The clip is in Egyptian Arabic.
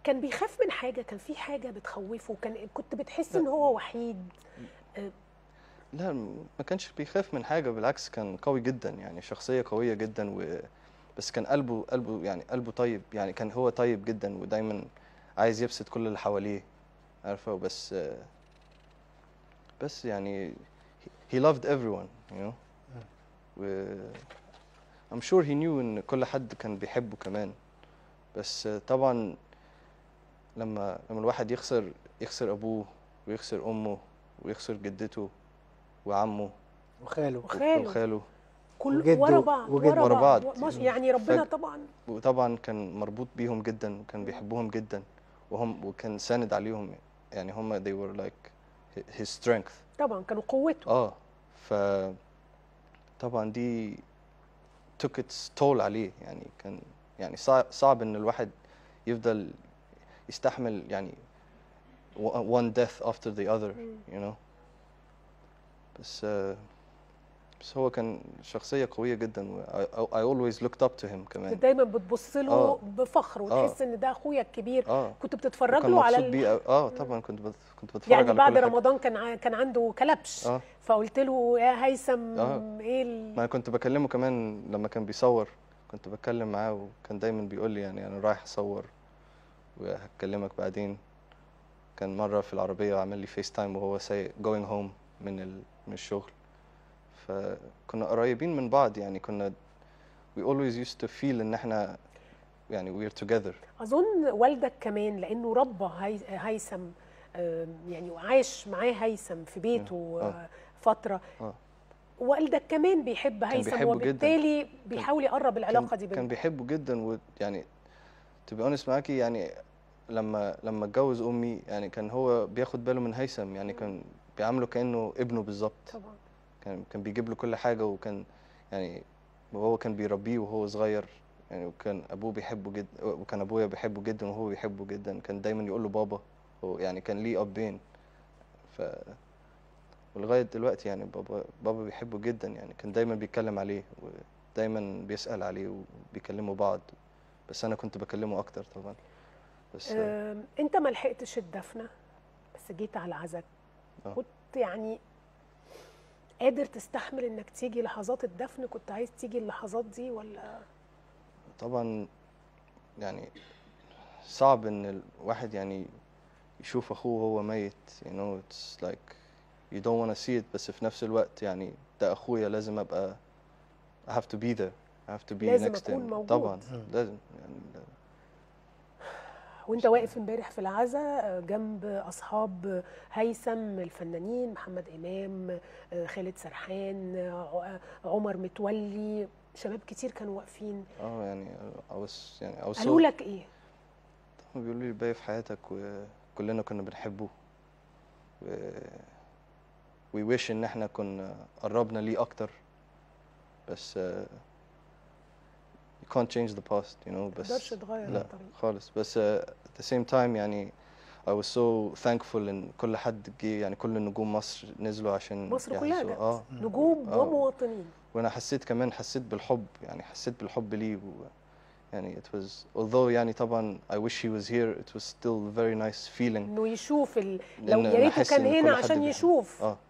كان بيخاف من حاجه كان في حاجه بتخوفه كان كنت بتحس ان هو وحيد لا ما كانش بيخاف من حاجة بالعكس كان قوي جدا يعني شخصية قوية جدا و بس كان قلبه قلبه يعني قلبه طيب يعني كان هو طيب جدا ودايما عايز يبسط كل اللي حواليه عارفة بس بس يعني he loved everyone you know و I'm sure he knew ان كل حد كان بيحبه كمان بس طبعا لما لما الواحد يخسر يخسر ابوه ويخسر امه ويخسر جدته وعمه وخاله وخاله وخاله كل وجده- ورا بعض وجده. ورا بعض. مش- يعني ربنا فج- طبعا وطبعا كان مربوط بيهم جدا وكان بيحبهم جدا وهم وكان ساند عليهم يعني هم they were like his strength طبعا كانوا قوته اه ف طبعا دي took its toll عليه يعني كان يعني صعب, صعب ان الواحد يفضل يستحمل يعني one death after the other you know بس آه، بس هو كان شخصية قوية جدا و I, I always looked up to him كمان دايما بتبص له آه. بفخر وتحس ان ده اخويا الكبير اه كنت بتتفرج كان له على مبسوط ال- بيه أوي. اه طبعا كنت بت... كنت بتفرج يعني على بعد كل حاجة. رمضان كان ع- كان عنده كلبش اه فقلت له يا هيثم آه. ايه ال... ما انا كنت بكلمه كمان لما كان بيصور كنت بتكلم معاه وكان دايما بيقول لي يعني انا رايح اصور وهكلمك بعدين كان مرة في العربية عمل لي فيس تايم وهو سايق going home من ال... من الشغل فكنا قريبين من بعض يعني كنا we always used to feel ان احنا يعني we're together اظن والدك كمان لانه ربى هي... هيثم آم، يعني وعاش معاه هيثم في بيته آه. آه، فتره اه والدك كمان بيحب هيثم بيحبه جداً. وبالتالي بيحاول يقرب العلاقه كان دي كان بينهم بيحبه جدا ويعني to be honest معاكي يعني لما لما اتجوز امي يعني كان هو بياخد باله من هيثم يعني كان بيعامله كانه ابنه بالظبط طبعا كان كان بيجيب له كل حاجه وكان يعني وهو كان بيربيه وهو صغير يعني وكان ابوه بيحبه جدا وكان ابويا بيحبه جدا وهو بيحبه جدا كان دايما يقول له بابا هو يعني كان ليه ابين ف ولغايه دلوقتي يعني بابا بابا بيحبه جدا يعني كان دايما بيتكلم عليه ودايما بيسأل عليه وبيكلموا بعض بس انا كنت بكلمه اكتر طبعا بس آم، انت ما لحقتش الدفنه بس جيت على العزاء آه. كنت يعني قادر تستحمل انك تيجي لحظات الدفن كنت عايز تيجي اللحظات دي ولا طبعا يعني صعب ان الواحد يعني يشوف اخوه وهو ميت you know it's like you don't want to see it بس في نفس الوقت يعني ده اخويا لازم ابقى I have to be there I have to be لازم next to أكون him موجود. طبعا لازم يعني وانت واقف امبارح في العزاء جنب اصحاب هيثم الفنانين محمد امام آه، خالد سرحان آه، عمر متولي شباب كتير كانوا واقفين اه يعني I was يعني I was قالوا so لك ايه بيقولوا لي باقي في حياتك وكلنا كنا بنحبه و we wish ان احنا كنا قربنا ليه اكتر بس uh, you can't change the past you know بس تقدرش تغير لا الطريق خالص بس uh, at the same time يعني I was so thankful ان كل حد جه يعني كل نجوم مصر نزلوا عشان مصر كلها يحسوا- جت اه نجوم آه. ومواطنين وانا حسيت كمان حسيت بالحب يعني حسيت بالحب ليه و يعني it was although يعني طبعا I wish he was here it was still a very nice feeling انه يشوف ال... لو إن يا ريته نحس كان إن هنا كل حد عشان بيحب. يشوف اه